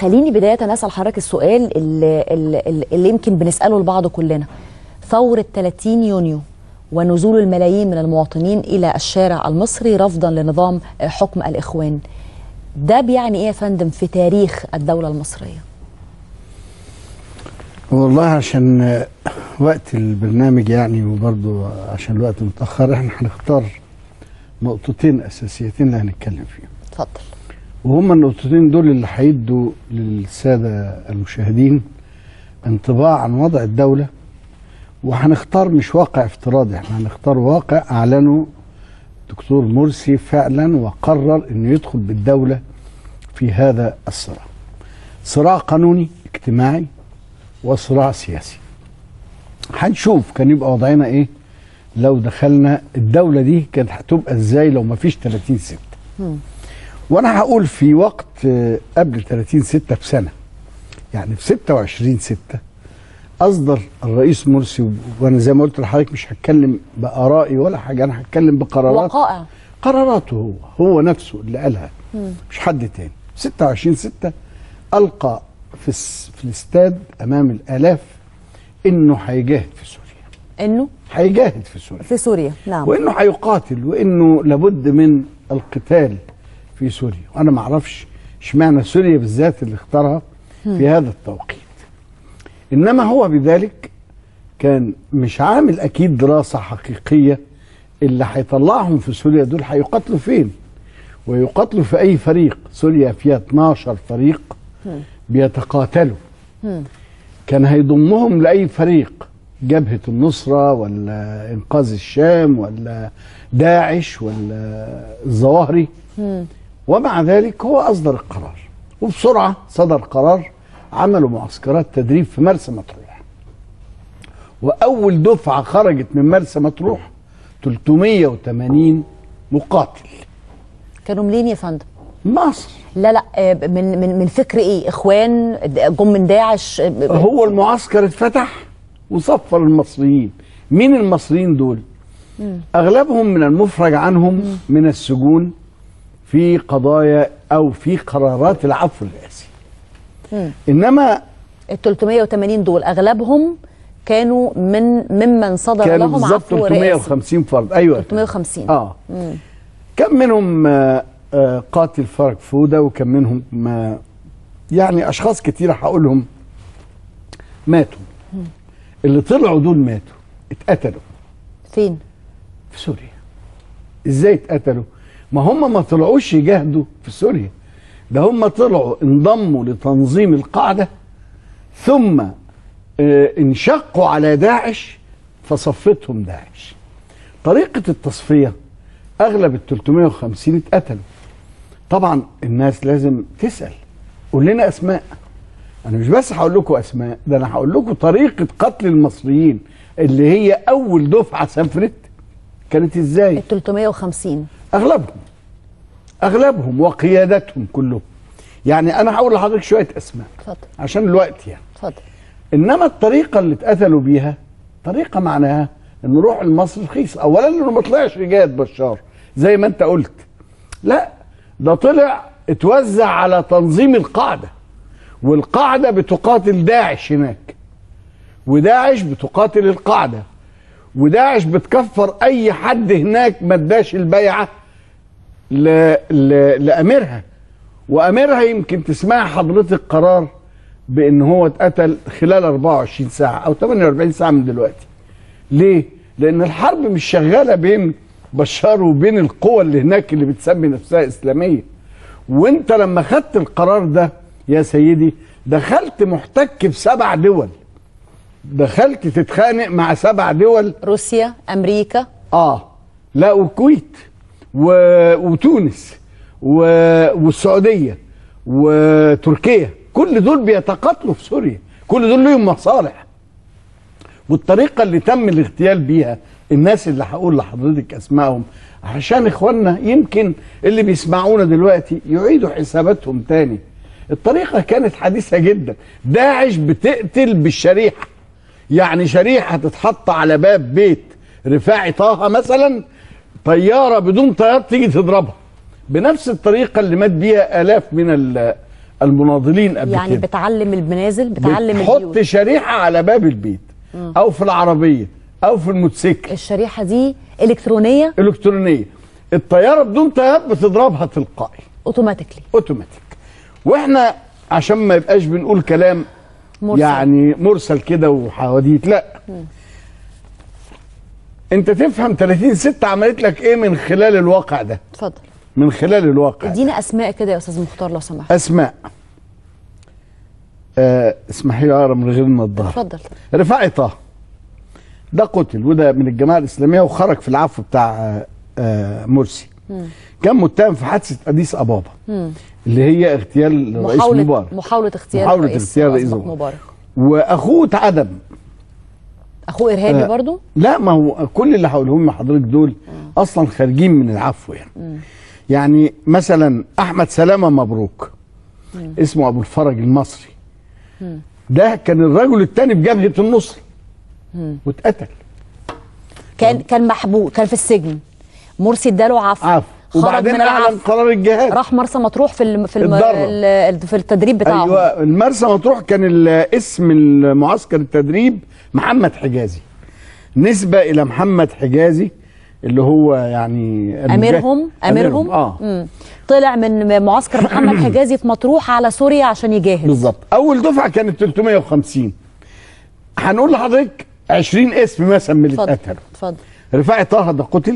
خليني بدايه اسال حضرتك السؤال اللي, اللي, اللي يمكن بنساله لبعض كلنا ثوره 30 يونيو ونزول الملايين من المواطنين الى الشارع المصري رفضا لنظام حكم الاخوان ده بيعني ايه يا فندم في تاريخ الدوله المصريه والله عشان وقت البرنامج يعني وبرضه عشان الوقت متأخر احنا هنختار نقطتين أساسيتين اللي هنتكلم فيهم اتفضل وهما النقطتين دول اللي هيدوا للسادة المشاهدين انطباع عن وضع الدولة وهنختار مش واقع افتراضي احنا هنختار واقع أعلنه دكتور مرسي فعلا وقرر انه يدخل بالدولة في هذا الصراع صراع قانوني اجتماعي وصراع سياسي هنشوف كان يبقى وضعنا ايه لو دخلنا الدولة دي كانت هتبقى ازاي لو ما فيش 30 ستة وانا هقول في وقت آه، قبل 30 ستة بسنة يعني في 26 ستة اصدر الرئيس مرسي وانا زي ما قلت لحضرتك مش هتكلم بارائي ولا حاجه انا هتكلم بقرارات وقائع قراراته هو هو نفسه اللي قالها مش حد تاني 26 6 القى في الس- في الاستاد امام الالاف انه هيجاهد في سوريا انه هيجاهد في سوريا في سوريا نعم وانه هيقاتل وانه لابد من القتال في سوريا وانا ما اعرفش اشمعنى سوريا بالذات اللي اختارها في هذا التوقيت انما هو بذلك كان مش عامل اكيد دراسه حقيقيه اللي هيطلعهم في سوريا دول هيقاتلوا فين ويقاتلوا في اي فريق سوريا فيها 12 فريق بيتقاتلوا كان هيضمهم لاي فريق جبهه النصره ولا انقاذ الشام ولا داعش ولا الظواهري ومع ذلك هو اصدر القرار وبسرعه صدر قرار عملوا معسكرات تدريب في مرسى مطروح واول دفعه خرجت من مرسى مطروح 380 مقاتل كانوا منين يا فندم مصر لا لا آه، من من من فكر ايه اخوان جم من داعش آه، هو المعسكر اتفتح وصفر المصريين مين المصريين دول اغلبهم من المفرج عنهم من السجون في قضايا او في قرارات العفو الرئاسي انما ال 380 دول اغلبهم كانوا من ممن صدر كانوا لهم بالظبط عفو رئاسي 350 فرد ايوه 350 اه كم منهم آه، آه، قاتل فرج فوده وكم منهم آه، يعني اشخاص كتيره هقولهم ماتوا اللي طلعوا دول ماتوا اتقتلوا فين في سوريا ازاي اتقتلوا ما هم ما طلعوش يجاهدوا في سوريا ده هم طلعوا انضموا لتنظيم القاعده ثم آه، انشقوا على داعش فصفتهم داعش طريقه التصفيه اغلب ال 350 اتقتلوا طبعا الناس لازم تسال قول لنا اسماء انا مش بس هقول لكم اسماء ده انا هقول لكم طريقه قتل المصريين اللي هي اول دفعه سافرت كانت ازاي ال 350 اغلبهم اغلبهم وقيادتهم كلهم يعني انا هقول لحضرتك شويه اسماء اتفضل عشان الوقت يعني اتفضل انما الطريقه اللي اتقتلوا بيها طريقه معناها ان روح المصري رخيص اولا انه ما طلعش رجال بشار زي ما انت قلت لا ده طلع اتوزع على تنظيم القاعده والقاعده بتقاتل داعش هناك وداعش بتقاتل القاعده وداعش بتكفر اي حد هناك ما اداش البيعه ل... ل... لاميرها واميرها يمكن تسمع حضرتك قرار بان هو اتقتل خلال 24 ساعه او 48 ساعه من دلوقتي ليه لان الحرب مش شغاله بين بشار وبين القوى اللي هناك اللي بتسمي نفسها اسلاميه وانت لما خدت القرار ده يا سيدي دخلت محتك بسبع دول دخلت تتخانق مع سبع دول روسيا امريكا اه لا والكويت و... وتونس و... والسعوديه وتركيا كل دول بيتقاتلوا في سوريا كل دول لهم مصالح والطريقه اللي تم الاغتيال بيها الناس اللي هقول لحضرتك اسمائهم عشان اخواننا يمكن اللي بيسمعونا دلوقتي يعيدوا حساباتهم تاني الطريقه كانت حديثه جدا داعش بتقتل بالشريحه يعني شريحه تتحط على باب بيت رفاعي طه مثلا طياره بدون طيار تيجي تضربها بنفس الطريقه اللي مات بيها الاف من ال- المناضلين قبل يعني كده بتعلم المنازل بتعلم بتحط البيوت شريحه على باب البيت او في العربيه او في الموتوسيكل الشريحه دي الكترونيه الكترونيه الطياره بدون طيار بتضربها تلقائي اوتوماتيكلي اوتوماتيك واحنا عشان ما يبقاش بنقول كلام مرسل. يعني مرسل كده وحواديت لا انت تفهم 30 ست عملت لك ايه من خلال الواقع ده اتفضل من خلال الواقع ده. ادينا اسماء كده يا استاذ مختار لو سمحت اسماء آه اسمحي لي اقرا من غير النضاره اتفضل رفاعي طه ده قتل وده من الجماعه الاسلاميه وخرج في العفو بتاع آه، آه، مرسي كان متهم في حادثه اديس ابابا اللي هي اغتيال الرئيس محاولة مبارك محاولة اغتيال محاولة رئيس اغتيال رئيس أسبق مبارك. مبارك واخوه اتعدم اخوه ارهابي آه، برضو لا ما هو كل اللي هقولهم لحضرتك دول اصلا خارجين من العفو يعني يعني مثلا احمد سلامه مبروك اسمه ابو الفرج المصري ده كان الرجل الثاني بجبهه النصر واتقتل كان كان محبوس كان في السجن مرسي اداله عفو عفو خرج وبعدين من اعلن العفو قرار الجهاد راح مرسى مطروح في الم... في الم... اتدرب. ال- في التدريب بتاعهم ايوه المرسى مطروح كان ال- اسم المعسكر التدريب محمد حجازي نسبه الى محمد حجازي اللي هو يعني اميرهم اميرهم اه مم. طلع من معسكر محمد حجازي في مطروح على سوريا عشان يجاهد بالظبط اول دفعه كانت 350 هنقول لحضرتك 20 اسم مثلا من اللي اتفضل اتقتلوا اتفضل رفاعي طه ده قتل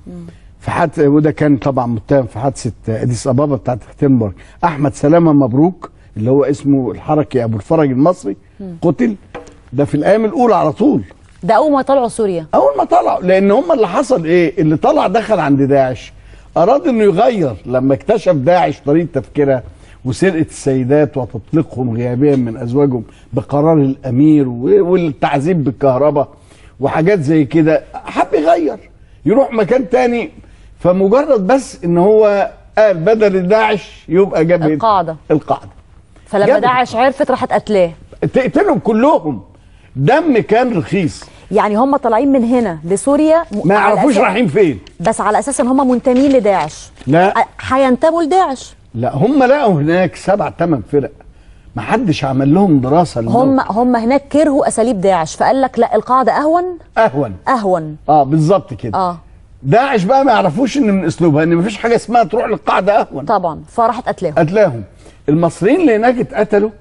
في حادثه وده كان طبعا متهم في حادثه اديس ابابا بتاعت اختنبرج احمد سلامه مبروك اللي هو اسمه الحركي ابو الفرج المصري قتل ده في الايام الاولى على طول ده اول ما طلعوا سوريا اول ما طلعوا لان هم اللي حصل ايه اللي طلع دخل عند داعش اراد انه يغير لما اكتشف داعش طريقه تفكيرها وسرقه السيدات وتطليقهم غيابيا من ازواجهم بقرار الامير و- والتعذيب بالكهرباء وحاجات زي كده حب يغير يروح مكان تاني فمجرد بس ان هو قال بدل داعش يبقى جبهه القاعدة. القاعده فلما جابت. داعش عرفت راحت قتلاه تقتلهم كلهم دم كان رخيص يعني هم طالعين من هنا لسوريا م- ما على يعرفوش أساس- رايحين فين بس على اساس ان هم منتمين لداعش لا أ- هينتموا لداعش لا هم لقوا هناك سبع ثمان فرق ما حدش عمل لهم دراسه للموقف. هم هم هناك كرهوا اساليب داعش فقال لك لا القاعده اهون اهون اهون اه بالظبط كده اه داعش بقى ما يعرفوش ان من اسلوبها ان مفيش حاجه اسمها تروح للقاعده اهون طبعا فراحت قتلهم قتلاهم المصريين اللي هناك اتقتلوا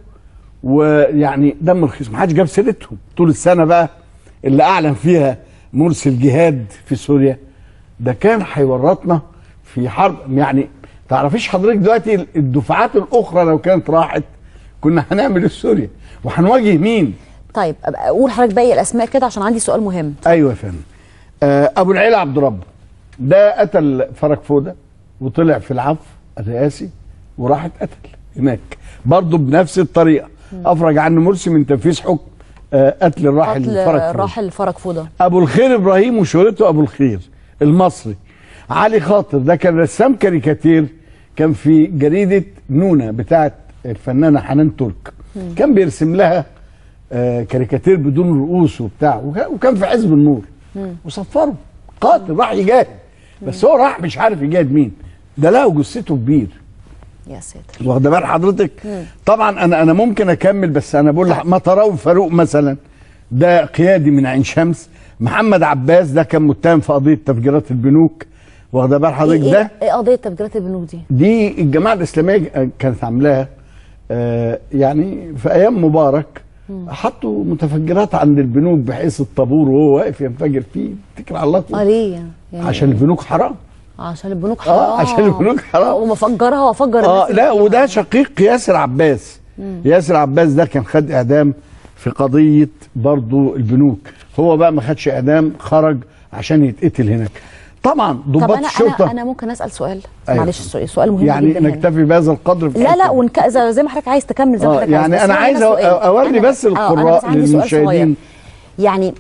ويعني دم رخيص ما حدش جاب سيرتهم طول السنه بقى اللي اعلن فيها مرسي الجهاد في سوريا ده كان هيورطنا في حرب يعني تعرفيش حضرتك دلوقتي الدفعات الاخرى لو كانت راحت كنا هنعمل إيه في سوريا وهنواجه مين طيب أبقى اقول حضرتك باقي الاسماء كده عشان عندي سؤال مهم ايوه يا فندم آه ابو العيله عبد ربه ده قتل فرج فوده وطلع في العفو الرئاسي وراح اتقتل هناك برضه بنفس الطريقه افرج عنه مرسي من تنفيذ حكم آه قتل الراحل قتل فرج فوده راحل فرج فوده ابو الخير ابراهيم وشهرته ابو الخير المصري علي خاطر ده كان رسام كاريكاتير كان في جريده نونا بتاعه الفنانه حنان ترك كان بيرسم لها آه كاريكاتير بدون رؤوس وبتاع وكا- وكان في حزب النور وصفره قاتل راح يجاهد بس هو راح مش عارف يجاهد مين ده لقوا جثته كبير يا ساتر واخده بال حضرتك طبعا انا انا ممكن اكمل بس انا بقول لح- مطراوي فاروق مثلا ده قيادي من عين شمس محمد عباس ده كان متهم في قضيه تفجيرات البنوك واخده بال حضرتك ايه, ده إيه, ايه قضيه تفجيرات البنوك دي دي الجماعه الاسلاميه كانت عاملاها آه، يعني في ايام مبارك حطوا متفجرات عند البنوك بحيث الطابور وهو واقف ينفجر فيه اتكل على الله اه طول. ليه يعني عشان البنوك حرام عشان البنوك حرام اه عشان البنوك حرام ومفجرها وفجر اه الناس لا اللي وده فيها. شقيق ياسر عباس ياسر عباس ده كان خد اعدام في قضيه برضو البنوك هو بقى ما خدش اعدام خرج عشان يتقتل هناك طبعا طب ضباط انا الشرطه انا انا ممكن اسال سؤال أيوة. معلش سؤال سؤال مهم يعني جدا هنا. نكتفي بهذا القدر في لا لا الحتة دي. ونك... زي زي ما حضرتك عايز تكمل زي ما آه، حضرتك يعني بس أنا هو عايز هنا أ- سؤال. أوري أنا- بس آه، أنا القراء بس عندي سؤال صغير. للمشاهدين. يعني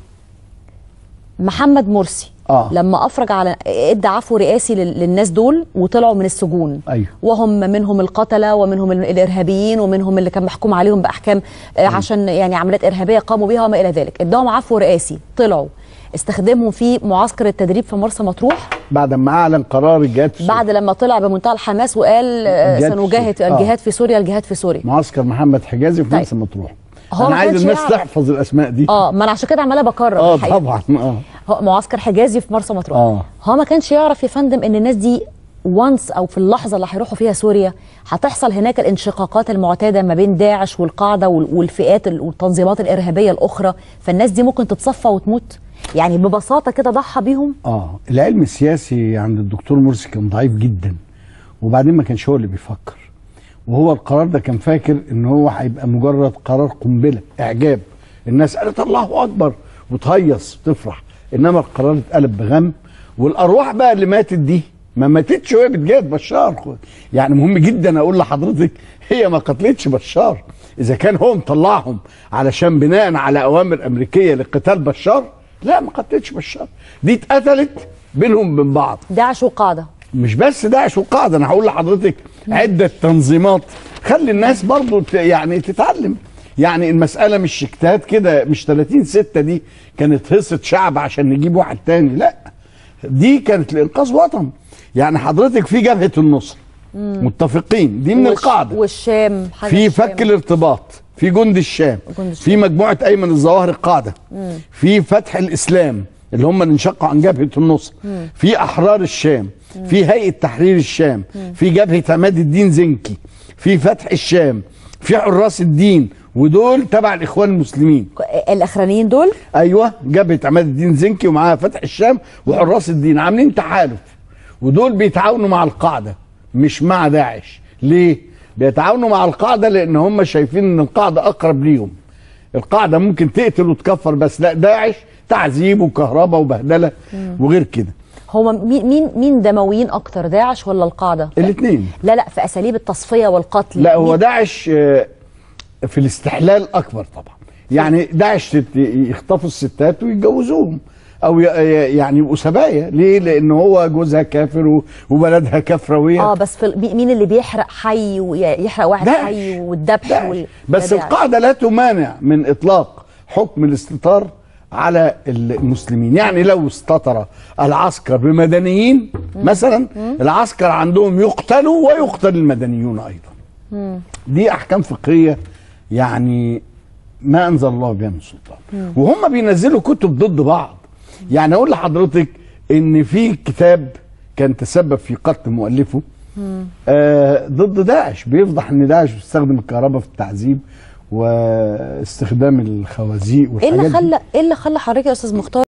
محمد مرسي آه. لما افرج على ادى عفو رئاسي لل- للناس دول وطلعوا من السجون أيوه. وهم منهم القتله ومنهم ال- الارهابيين ومنهم اللي كان محكوم عليهم باحكام آه، عشان يعني عمليات ارهابيه قاموا بها وما الى ذلك اداهم عفو رئاسي طلعوا استخدامهم في معسكر التدريب في مرسى مطروح بعد ما اعلن قرار الجهاد في بعد لما طلع بمنتهى الحماس وقال آه، الجهاد في سنجاهد سوريا. آه. الجهاد في سوريا الجهاد في سوريا معسكر محمد حجازي في طيب. مرسى مطروح هو انا ما عايز كانش الناس يعرف. تحفظ الاسماء دي اه ما انا عشان كده عماله بكرر اه الحقيقة. طبعا اه هو معسكر حجازي في مرسى مطروح آه. هو ما كانش يعرف يا فندم ان الناس دي وانس او في اللحظه اللي هيروحوا فيها سوريا هتحصل هناك الانشقاقات المعتاده ما بين داعش والقاعده وال- والفئات ال- والتنظيمات الارهابيه الاخرى فالناس دي ممكن تتصفى وتموت يعني ببساطه كده ضحى بيهم اه العلم السياسي عند الدكتور مرسي كان ضعيف جدا وبعدين ما كانش هو اللي بيفكر وهو القرار ده كان فاكر ان هو هيبقى مجرد قرار قنبله اعجاب الناس قالت الله اكبر وتهيص وتفرح انما القرار اتقلب بغم والارواح بقى اللي ماتت دي ما ماتتش وهي بتجاهد بشار يعني مهم جدا اقول لحضرتك هي ما قتلتش بشار اذا كان هو مطلعهم علشان بناء على اوامر امريكيه لقتال بشار لا ما قتلتش بشار دي اتقتلت بينهم وبين بعض داعش وقاعده مش بس داعش وقاعده انا هقول لحضرتك عده تنظيمات خلي الناس برضو ت- يعني تتعلم يعني المساله مش شيكتات كده مش 30 6 دي كانت هصه شعب عشان نجيب واحد تاني لا دي كانت لانقاذ وطن يعني حضرتك في جبهه النصر متفقين دي من والش- القاعده والشام حاجة في الشام. فك الارتباط في جند الشام جند الشام. في مجموعه ايمن الظواهر القاعده في فتح الاسلام اللي هم اللي انشقوا عن جبهه النصر في احرار الشام في هيئه تحرير الشام في جبهه عماد الدين زنكي في فتح الشام في حراس الدين ودول تبع الاخوان المسلمين الاخرانيين دول ايوه جبهه عماد الدين زنكي ومعاها فتح الشام وحراس الدين عاملين تحالف ودول بيتعاونوا مع القاعده مش مع داعش ليه بيتعاونوا مع القاعده لان هم شايفين ان القاعده اقرب ليهم القاعده ممكن تقتل وتكفر بس لا داعش تعذيب وكهرباء وبهدله وغير كده هو مين مين مين دمويين اكتر داعش ولا القاعده الاثنين لا لا في اساليب التصفيه والقتل لا هو مين- داعش آه، في الاستحلال اكبر طبعا يعني داعش تت- يخطفوا الستات ويتجوزوهم او ي- يعني يبقوا سبايا ليه لان هو جوزها كافر و- وبلدها كافره وهي اه بس في ال- مي- مين اللي بيحرق حي ويحرق واحد داعش. حي والذبح داعش. وال... بس ده داعش. القاعده لا تمانع من اطلاق حكم الاستتار على المسلمين يعني لو استتر العسكر بمدنيين مثلا العسكر عندهم يقتلوا ويقتل المدنيون ايضا دي احكام فقهيه يعني ما انزل الله بها من سلطان وهم بينزلوا كتب ضد بعض يعني اقول لحضرتك ان في كتاب كان تسبب في قتل مؤلفه آه ضد داعش بيفضح ان داعش بيستخدم الكهرباء في التعذيب واستخدام الخوازيق ايه والحاجات اللي دي. خلى ايه اللي خلى حضرتك يا استاذ مختار